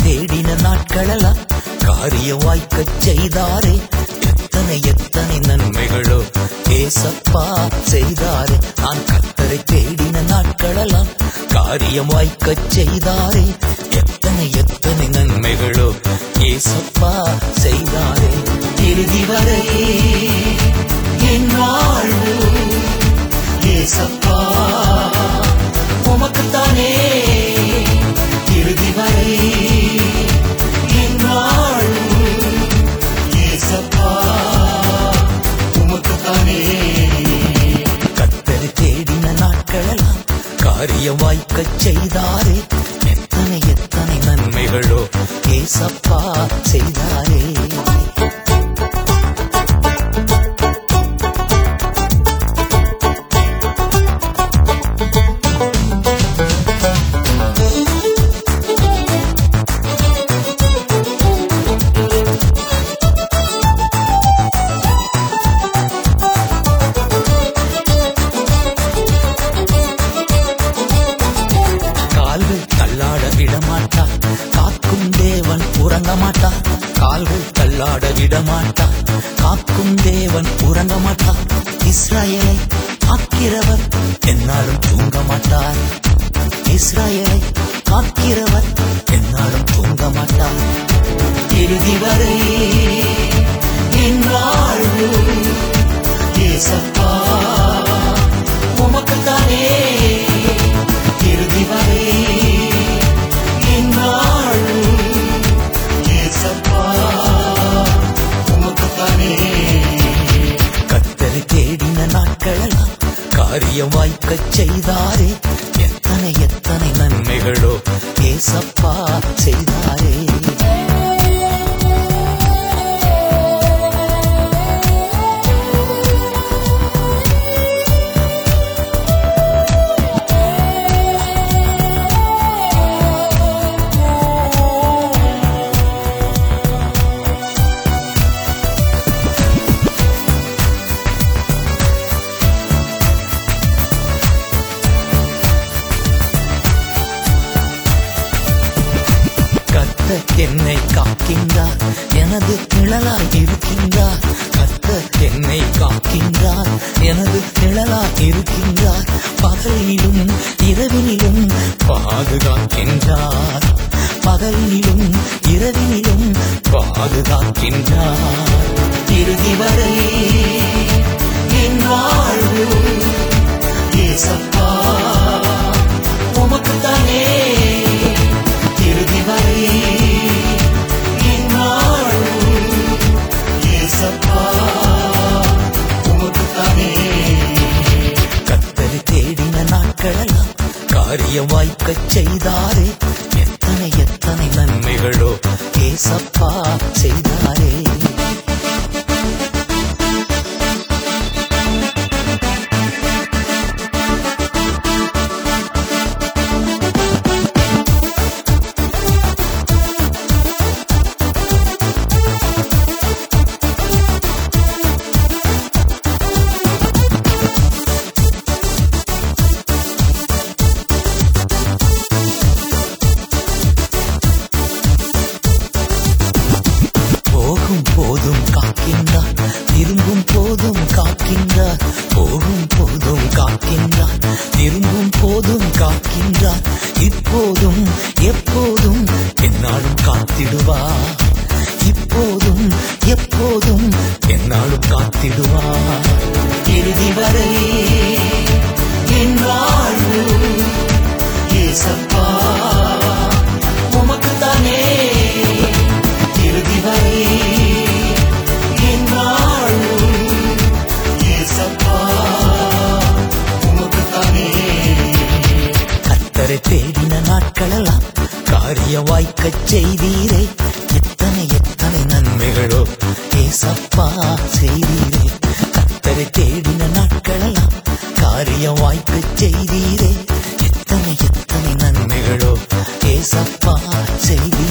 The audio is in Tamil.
தேடின நாட்களெல்லாம் காரியம் வாய்க்கச் செய்தாரே எத்தனை எத்தனை நன்மைகளோ ஏசப்பா செய்தாரே நான் கத்தரை தேடின நாட்களெல்லாம் காரியம் வாய்க்கச் செய்தாரே எத்தனை எத்தனை நன்மைகளோ ஏசப்பா செய்தாரே இறுதி வரை என் வாழ்வு ஏசப்பா உமக்குத்தானே இறுதி வரை என் வாழ்வு ஏசப்பா உமக்குத்தானே கத்தர் தேடின நாட்களெல்லாம் காரியம் வாய்க்கச் செய்தாரே எத்தனை எத்தனை நன்மைகளோ ஏசப்பா செய்தாரே கால்கள் தள்ளாட விடமாட்டா காக்கும் தேவன் உறங்க மாட்டா கால்கள் தள்ளாட விடமாட்டா காக்கும் தேவன் உறங்க மாட்டா இஸ்ராயலை காக்கிறவர் என்னாலும் தூங்க மாட்டார் இஸ்ராயலை காக்கிறவர் என்னாலும் தூங்க மாட்டார் இறுதி வரை என் வாழ்வு ஏசப்பா உமக்குத்தானே இறுதி வரை என் வாழ்வு ஏசப்பா உமக்குத்தானே கத்தர் தேடின நாட்களெல்லாம் காரியம் வாய்க்கச் செய்தாரே எத்தனை எத்தனை நன்மைகளோ ஏசப்பா செய்தாரே கத்த என்னை காக்கின்றார் எனது நிழலாய் இருக்கின்றார் கத்த என்னை காக்கின்றார் எனது நிழலாய் இருக்கின்றார் பகலிலும் இரவினிலும் பாதுகாக்கின்றார் பகலிலும் இரவினிலும் பாதுகாக்கின்றார் இறுதி வரை என் வாழ்வு ஏசப்பா உமக்குத்தானே இறுதி வரை என் வாழ்வு ஏசப்பா உமக்குத்தானே கத்தர் தேடின நாட்களெல்லாம் காரியம் வாய்க்கச் செய்தாரே எத்தனை எத்தனை நன்மைகளோ ஏசப்பா செய்தாரே போகும் போதும் காக்கின்றார் திரும்பும் போதும் காக்கின்றார் போகும் போதும் காக்கின்றார் திரும்பும் போதும் காக்கின்றார் இப்போதும் எப்போதும் என்னாலும் காத்திடுவார் இப்போதும் எப்போதும் என்னாலும் காத்திடுவார் இறுதி வரை என் வாழ்வு ஏசப்பா உமக்குத்தானே இறுதி வரை என் வாழ்வு ஏசப்பா உமக்குத்தானே கத்தரை தேடின நாட்களெல்லாம் காரியம் வாய்க்கச் செய்தீரே எத்தனை எத்தனை நன்மைகளோ ஏசப்பா செய்தீரே கத்தரை தேடின நாட்களெல்லாம் காரியம் வாய்க்கச் செய்தீரே எத்தனை எத்தனை நன்மைகளோ ஏசப்பா செய்தீரே